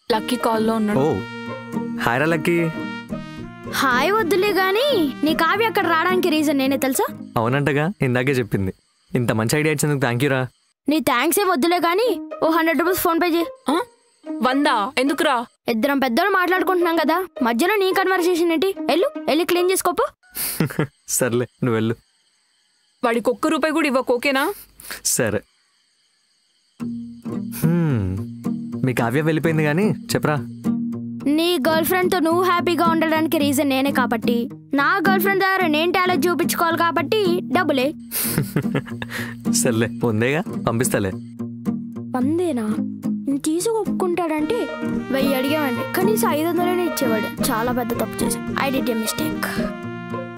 Lucky కాల్లో ఉన్నాడు ఓ హాయ్ రా లక్కీ హాయ్ వద్దులే గాని నీ కావ్య అక్కడ రావడానికి రీజన్ నేనే తెలుసా అవునంటగా ఇందాకే చెప్పింది ఇంత మంచి ఐడియా ఇచ్చినందుకు థ్యాంక్ యూ రా నీ థ్యాంక్స్ ఏం వద్దులే గాని ఓ హండ్రెడ్ రూపీస్ ఫోన్ పే చేయి ఆ? వందా ఎందుకురా ఇద్దరం పెద్దోళ్ళు మాట్లాడుకుంటున్నాం కదా మధ్యలో నీ కన్వర్సేషన్ ఏంటి ఎల్లు వెళ్ళి క్లీన్ చేసుకోపో సర్లే నువ్వు వెళ్ళు వాడికి ఒక్క రూపాయి కూడా ఇవ్వకు ఓకేనా సరే హ్మ్, మీ కావ్య వెళ్ళిపోయింది కానీ చెప్పరా నీ గర్ల్ ఫ్రెండ్ తో నువ్వు హ్యాపీగా ఉండడానికి రీజన్ నేనే కాబట్టి నా గర్ల్ ఫ్రెండ్ ద్వారా నేను టాలెంట్ చూపించుకోవాలి కాబట్టి డబ్బులే సర్లే ఉందేగా పంపిస్తాలే వందేనా నేను తీసి ఒప్పుకుంటాడంటే వెయ్యి అడిగామండి కనీసం ఐదు వందలనే ఇచ్చేవాడు చాలా పెద్ద తప్పు చేశాను ఐ డిడ్ ఏ మిస్టేక్